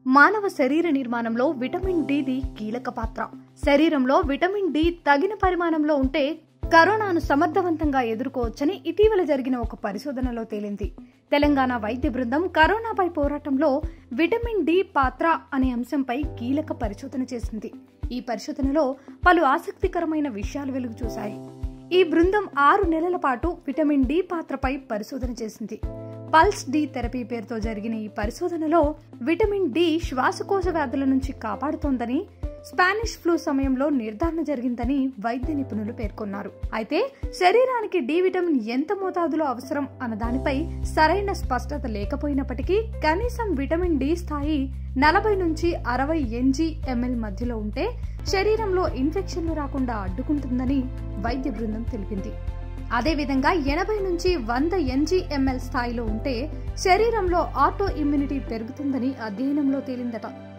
మానవ శరీర నిర్మాణంలో విటమిన్ డిది కీలక పాత్ర శరీరంలో విటమిన్ డి తగిన పరిమాణంలో ఉంటే కరోనాను సమర్థవంతంగా ఎదుర్కోవచ్చని ఇటీవల జరిగిన ఒక పరిశోధనలో తేలింది తెలంగాణ వైద్య బృందం కరోనాపై పోరాటంలో విటమిన్ డి పాత్ర అనే అంశంపై కీలక పరిశోధన చేసింది ఈ పరిశోధనలో పలు ఆసక్తికరమైన విషయాలు వెలుగు చూశాయి ఈ బృందం ఆరు నెలల పాటు విటమిన్ డి పాత్రపై పరిశోధన చేసింది పల్స్ డి థెరపీ పేరుతో జరిగిన ఈ పరిశోధనలో విటమిన్ డి శ్వాసకోశ వ్యాధుల నుంచి కాపాడుతోందని స్పానిష్ ఫ్లూ సమయంలో నిర్ధారణ జరిగిందని వైద్య నిపుణులు పేర్కొన్నారు అయితే శరీరానికి డి విటమిన్ ఎంత మోతాదులో అవసరం అన్న దానిపై సరైన స్పష్టత లేకపోయినప్పటికీ కనీసం విటమిన్ డి స్థాయి నలభై నుంచి అరవై ఎన్జీ ఎంఎల్ మధ్యలో ఉంటే శరీరంలో ఇన్ఫెక్షన్లు రాకుండా అడ్డుకుంటుందని వైద్య బృందం తెలిపింది అదేవిధంగా ఎనభై నుంచి వంద ఎన్జీఎంఎల్ స్థాయిలో ఉంటే శరీరంలో ఆటో ఇమ్యూనిటీ పెరుగుతుందని అధ్యయనంలో తేలిందట